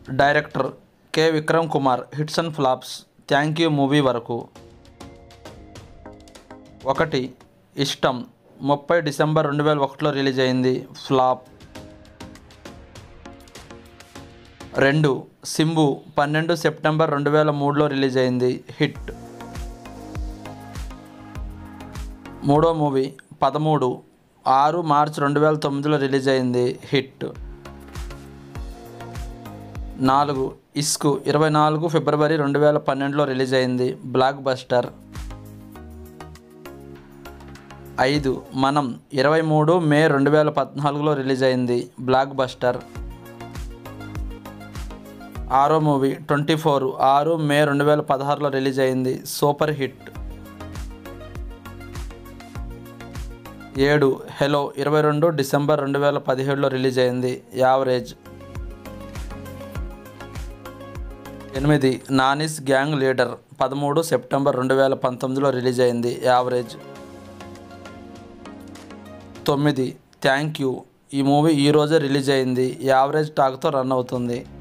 director K Vikram Kumar hits and flops thank you movie వరకు ఒకటి ఇష్టం ముప్పై డిసెంబర్ రెండు వేల ఒకటిలో రిలీజ్ అయింది ఫ్లాప్ రెండు సింబు పన్నెండు సెప్టెంబర్ రెండు వేల మూడులో రిలీజ్ అయింది హిట్ మూడో మూవీ పదమూడు ఆరు మార్చ్ రెండు వేల తొమ్మిదిలో రిలీజ్ అయింది హిట్ నాలుగు ఇస్కు ఇరవై నాలుగు ఫిబ్రవరి రెండు వేల పన్నెండులో రిలీజ్ అయింది బ్లాక్ బస్టర్ ఐదు మనం ఇరవై మూడు మే రెండు వేల పద్నాలుగులో రిలీజ్ అయింది బ్లాక్ బస్టర్ ఆరో మూవీ ట్వంటీ ఫోర్ ఆరు మే రెండు వేల పదహారులో రిలీజ్ అయింది సూపర్ హిట్ ఏడు హెలో ఇరవై రెండు డిసెంబర్ రెండు వేల పదిహేడులో రిలీజ్ అయింది యావరేజ్ ఎనిమిది నానిస్ గ్యాంగ్ లీడర్ పదమూడు సెప్టెంబర్ రెండు వేల పంతొమ్మిదిలో రిలీజ్ అయింది యావరేజ్ తొమ్మిది థ్యాంక్ యూ ఈ మూవీ ఈరోజే రిలీజ్ అయింది యావరేజ్ టాక్తో రన్ అవుతుంది